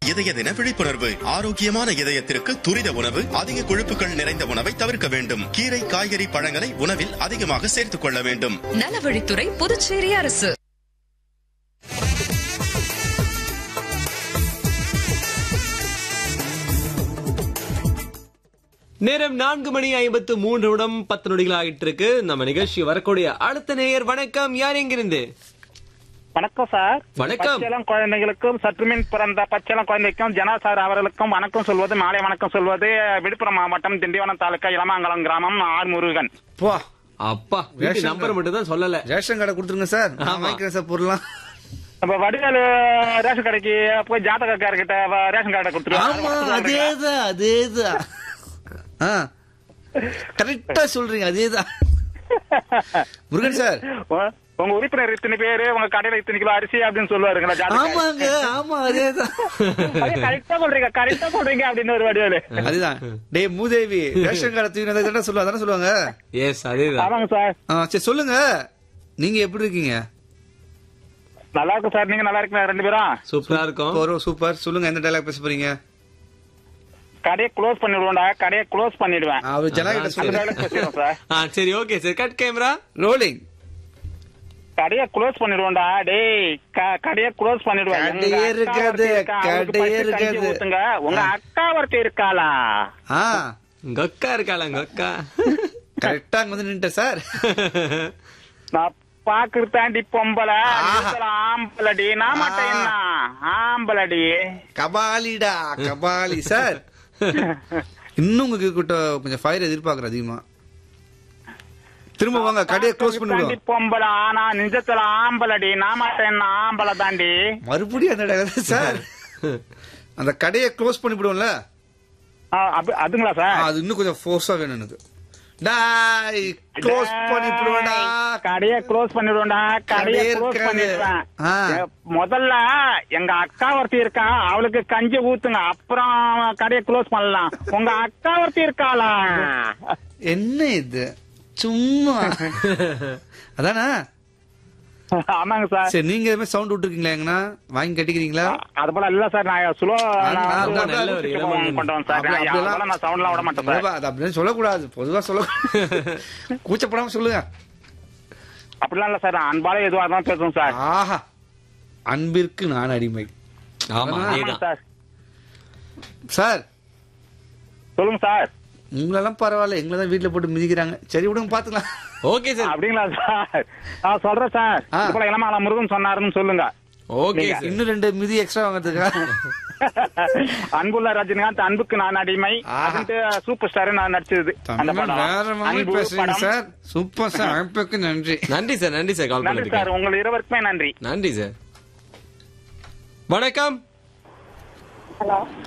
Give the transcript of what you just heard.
இதய தின விழிப்புணர்வு ஆரோக்கியமான இதயத்திற்கு துரித உணவு அதிக கொழுப்புகள் நிறைந்த உணவை தவிர்க்க வேண்டும் கீரை காய்கறி பழங்களை உணவில் அதிகமாக சேர்த்துக் கொள்ள வேண்டும் நலவழித்துறை புதுச்சேரி அரசு நேரம் நான்கு மணி ஐம்பத்து மூன்று நிமிடம் பத்து நொடிகள் ஆகிட்டு இருக்கு நம்ம நிகழ்ச்சி வரக்கூடிய அடுத்த நேயர் வணக்கம் யார் எங்கிருந்து வணக்கம் சார் வணக்கம். பச்சிளம் குழந்தைகளுக்கும் சற்றுமின் பிறந்த பச்சிளம் குழந்தைக்கும் ஜனா சார் அவர்களுக்கும் வணக்கம் சொல்வது மாலை வணக்கம் சொல்வது விழுப்புரம் மாவட்டம் திண்டிவனம் தாலுக்கா இளமாங்கலம் கிராமம் ஆர் முருகன் போ அப்பா வீட்டு ரேஷன் நம்பர் மட்டும் தான் சொல்லல ரேஷன் கார்டை கொடுத்துருங்க சார் நான் ஆமா. வாங்கிக்கிறேன் சார் பொருளாம் நம்ம வடிவேலு ரேஷன் கடைக்கு போய் ஜாதகக்காரர்கிட்ட வ- ரேஷன் கார்டை ஆமா கொடுத்துருவோம் அதேதான் அதேதான் ஆ கரெக்டா சொல்றீங்க அதேதான் முருகன் சார் உங்க உறுப்பினர் இத்தனை பேரு உங்க கடையில இத்தனை கிலோ அரிசி அப்படின்னு சொல்லுவாருங்களா ஆமாங்க ஆமா அதேதான் கரெக்டா சொல்றீங்க கரெக்டா சொல்றீங்க அப்படின்னு ஒரு வடிவேலு அதுதான் டேய் மூதேவி ரேஷன் கார்டை தூக்கி கரெக்டா சொல்லுவாங்க அதானே சொல்லுவாங்க எஸ் அதேதான் ஆமாங்க சார் ஆ, சரி சொல்லுங்க நீங்க எப்படி இருக்கீங்க நல்லா இருக்கும் சார் நீங்க நல்லா இருக்கீங்களா ரெண்டு பேரும் சூப்பரா இருக்கும் சூப்பர் சூப்பர் சொல்லுங்க எந்த டைலாக் பேச போறீங்க கடையை க்ளோஸ் பண்ணிடுவோம்டா கடையை க்ளோஸ் பண்ணிடுவேன் அவர் ஜனகிட்ட அந்த சொல்லுங்க dialogue பேசுறோம் சார் ஆ சரி okay sir cut camera rolling கடைய க்ளோஸ் பண்ணிடுவோம்டா டேய் க- கடைய க்ளோஸ் பண்ணிடுவேன் கடையே உங்க அக்கா இருக்காது, ஒருத்தி இருக்கா, அவளுக்கு கடையே பத்து கஞ்சி இருக்காது. ஊத்துங்க. உங்க அக்கா ஒருத்தி இருக்காளா ஆ உங்க அக்கா இருக்காளா உங்க அக்கா கரெக்டா அங்க வந்து நின்ட்டேன் சார் நான் பாக்குறது தாண்டி பொம்பளை ஆஹா. நீச்சல் ஆம்பளடி நான் மட்டும் என்ன ஆம்பளடி கபாலிடா கபாலி சார் இன்னும் உங்க கிட்ட கொஞ்சம் ஃபயர் எதிர்பார்க்கறேன் அதிகமா திரும்ப வாங்க கடையை க்ளோஸ் தாண்டி பண்ணிடுவோம் பொம்பளை ஆனா நிஜத்துல ஆம்பளடி நான் மட்டும் என்ன ஆம்பளை தாண்டி மறுபடியும் அந்த dialogue சார் அந்த கடையை க்ளோஸ் பண்ணிவிடுவோம்ல ஆ, அப்ப- அதுங்களா சார் அது இன்னும் கொஞ்சம் ஃபோர்ஸா வேணும் எனக்கு டாய் க்ளோஸ் பண்ணிவிடுவேடா கடைய க்ளோஸ் பண்ணிடுவோம்டா கடைய கடையே க்ளோஸ் இருக்காது. பண்ணிடுவேன் ஆ. எ- முதல்ல எங்க அக்கா ஒருத்தி இருக்கா அவளுக்கு கஞ்சி ஊத்துங்க அப்புறம் கடையை க்ளோஸ் பண்ணலாம் உங்க அக்கா ஒருத்தி இருக்காளா என்ன இது சும்மா அதானா ஆமாங்க சார் சரி நீங்க எதுவுமே சவுண்ட் விட்டுருக்கீங்களா எங்கனா வாங்கி கட்டிக்கிறீங்களா அது போல இல்ல சார் நான் ஸ்லோ நான் ரொம்ப நல்ல ஒரு இளமகன். கொண்டு சார் அப்படி- அப்படியெல்லாம் அதெல்லாம் நான் சவுண்ட்லாம் விட மாட்டேன் சார் இல்லப்பா, அது அப்படின்னு சொல்லக்கூடாது பொதுவா சொல்ல கூச்சப்படாம சொல்லுங்க அப்படிலாம் இல்ல சார் நான் அன்பால எதுவா இருந்தாலும் பேசுவோம் சார் ஆஹா அன்பிற்கு நான் அடிமை ஆமா ஆமாங்க அதேதான் சார் சார் சொல்லுங்க சார் உங்களெல்லாம் பரவாயில்ல எங்களை தான் வீட்டுல போட்டு மிதிக்கிறாங்க சரி விடுங்க பாத்துக்கலாம் ஓகே சார் அப்படிங்களா சார் நான் சொல்றேன் சார் ஆ. இது போல இளமால முருகன் சொன்னாருன்னு சொல்லுங்க ஓகே சார் இன்னும் ரெண்டு மிதி எக்ஸ்ட்ரா வாங்குறதுக்கா அன்புள்ள ரஜினிகாந்த் அன்புக்கு நான் அடிமை ஆஹா. அப்படின்ட்டு சூப்பர் ஸ்டார் நான் நடிச்சது அந்த தமிழ் படம் வேற மாதிரி அன்பு பேசுறீங்க படம். சார் சூப்பர் சார் அழைப்புக்கு நன்றி நன்றி சார் நன்றி சார் கால் நன்றி சார் பண்ணதுக்கு உங்கள் இருவருக்குமே நன்றி நன்றி சார் வணக்கம் ஹலோ